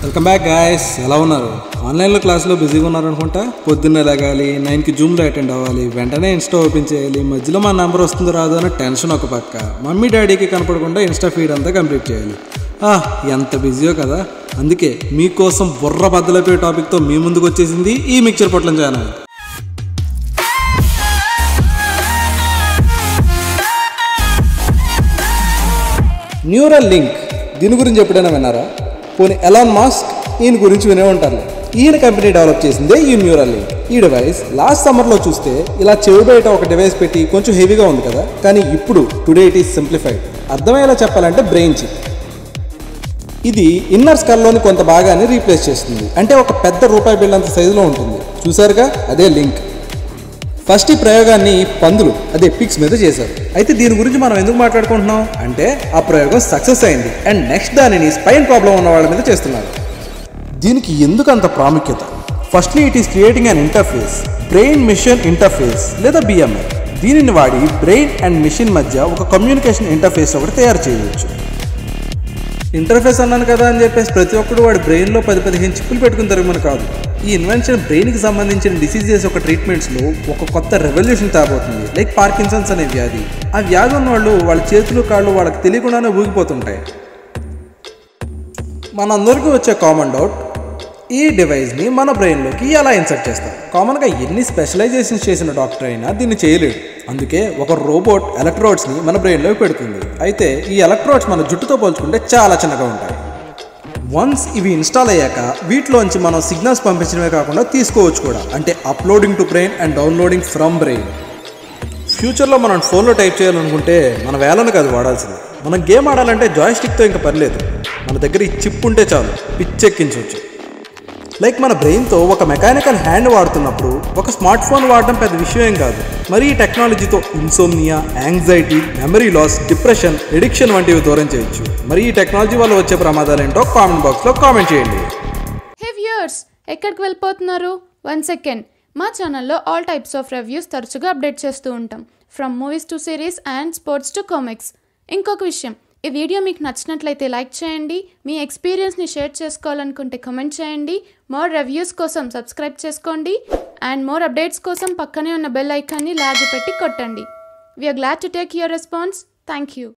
welcome back guys ఎలా ఉన్నారు ఆన్లైన్లో క్లాస్లో బిజీగా ఉన్నారనుకుంటా పొద్దున్నే లగాలి నైన్కి జూమ్లో అటెండ్ అవ్వాలి వెంటనే ఇన్స్టా ఓపెన్ చేయాలి మధ్యలో మా నెంబర్ వస్తుందో రాదో అని టెన్షన్ ఒక పక్క మమ్మీ డాడీకి కనపడకుండా ఇన్స్టా ఫీడ్ అంతా కంప్లీట్ చేయాలి ఆ, ఎంత బిజీయో కదా అందుకే మీకోసం బుర్ర బద్దలైపోయే టాపిక్తో మీ ముందుకు వచ్చేసింది ఈ మిక్చర్ పొట్లం ఛానల్ న్యూరల్ లింక్ దీని గురించి ఎప్పుడైనా విన్నారా పోనీ ఎలాన్ మాస్క్ ఈయన గురించి వినే ఉంటారు ఈయన కంపెనీ డెవలప్ చేసిందే ఈ న్యూరల్ లింక్ ఈ డివైస్ లాస్ట్ సమ్మర్లో చూస్తే ఇలా చెవి బయట ఒక డివైస్ పెట్టి కొంచెం హెవీగా ఉంది కదా కానీ ఇప్పుడు టుడే ఇట్ ఈస్ సింప్లిఫైడ్ అర్థమయ్యేలా చెప్పాలంటే బ్రెయిన్ చిప్ ఇది ఇన్నర్ స్కల్లోని కొంత భాగాన్ని రీప్లేస్ చేస్తుంది అంటే ఒక పెద్ద రూపాయి బిల్ అంత సైజులో ఉంటుంది చూసారుగా అదే లింక్ ఫస్ట్ ఈ ప్రయోగాన్ని పందులు అదే పిక్స్ మీద చేశారు అయితే దీని గురించి మనం ఎందుకు మాట్లాడుకుంటున్నాం అంటే ఆ ప్రయోగం సక్సెస్ అయింది అండ్ నెక్స్ట్ దానిని స్పైన్ ప్రాబ్లం ఉన్న వాళ్ళ మీద చేస్తున్నారు దీనికి ఎందుకు అంత ప్రాముఖ్యత firstly it is creating an interface brain machine interface లేదా బిఎంఐ దీనిని వాడి బ్రెయిన్ అండ్ మిషన్ మధ్య ఒక కమ్యూనికేషన్ ఇంటర్ఫేస్ ఒకటి తయారు చేయవచ్చు ఇంటర్ఫేస్ అన్నాను కదా అని చెప్పేసి ప్రతి ఒక్కడు వాడి బ్రెయిన్లో పది పదిహేను చిప్పులు పెట్టుకుని తిరగమని కాదు ఈ ఇన్వెన్షన్ బ్రెయిన్కి సంబంధించిన డిసీజెస్ ఒక ట్రీట్మెంట్స్లో ఒక కొత్త రెవల్యూషన్ తేబోతుంది లైక్ పార్కిన్సన్స్ అనే వ్యాధి ఆ వ్యాధి ఉన్న వాళ్ళు వాళ్ళ చేతులు కాళ్ళు వాళ్ళకి తెలియకుండానే ఊగిపోతుంటాయి మనందరికీ వచ్చే కామన్ డౌట్ ఈ డివైస్ని మన బ్రెయిన్లోకి ఎలా ఇన్సర్ట్ చేస్తాం కామన్గా ఎన్ని స్పెషలైజేషన్స్ చేసిన డాక్టర్ అయినా దీన్ని చేయలేడు అందుకే ఒక రోబోట్ ఎలక్ట్రోడ్స్ని మన బ్రెయిన్లోకి పెడుతుంది అయితే ఈ ఎలక్ట్రోడ్స్ మన జుట్టుతో పోల్చుకుంటే చాలా చిన్నగా ఉంటాయి వన్స్ ఇవి ఇన్స్టాల్ అయ్యాక వీటిలోంచి మనం సిగ్నల్స్ పంపించడమే కాకుండా తీసుకోవచ్చు కూడా అంటే uploading to brain and downloading from brain ఫ్యూచర్లో మనం ఫోన్లో టైప్ చేయాలనుకుంటే మన వేలను కాదు వాడాల్సింది మనం గేమ్ ఆడాలంటే జాయిస్టిక్తో ఇంకా పర్లేదు మన దగ్గర ఈ చిప్ ఉంటే చాలు పిచ్చెక్కించవచ్చు లైక్ మన బ్రెయిన్తో ఒక మెకానికల్ హ్యాండ్ వాడుతున్నప్పుడు ఒక స్మార్ట్ ఫోన్ వాడడం పెద్ద విషయం ఏం కాదు మరి ఈ టెక్నాలజీతో insomnia anxiety memory loss depression addiction వంటివి దూరం చేయొచ్చు మరి ఈ టెక్నాలజీ వల్ల వచ్చే ప్రమాదాలు ఏంటో కామెంట్ బాక్స్లో కామెంట్ చేయండి హే వ్యూయర్స్ ఎక్కడికి వెళ్ళిపోతున్నారు వన్ సెకండ్ మా ఛానల్లో ఆల్ టైప్స్ ఆఫ్ రివ్యూస్ తరచుగా అప్డేట్ చేస్తూ ఉంటాం from movies to series and sports to comics ఇంకొక విషయం ఈ వీడియో మీకు నచ్చినట్లయితే లైక్ చేయండి మీ ఎక్స్పీరియన్స్ని షేర్ చేసుకోవాలనుకుంటే కమెంట్ చేయండి మోర్ రివ్యూస్ కోసం సబ్స్క్రైబ్ చేసుకోండి అండ్ మోర్ అప్డేట్స్ కోసం పక్కనే ఉన్న బెల్ ఐకాన్ని లాగి పెట్టి కొట్టండి we're glad to take your response thank you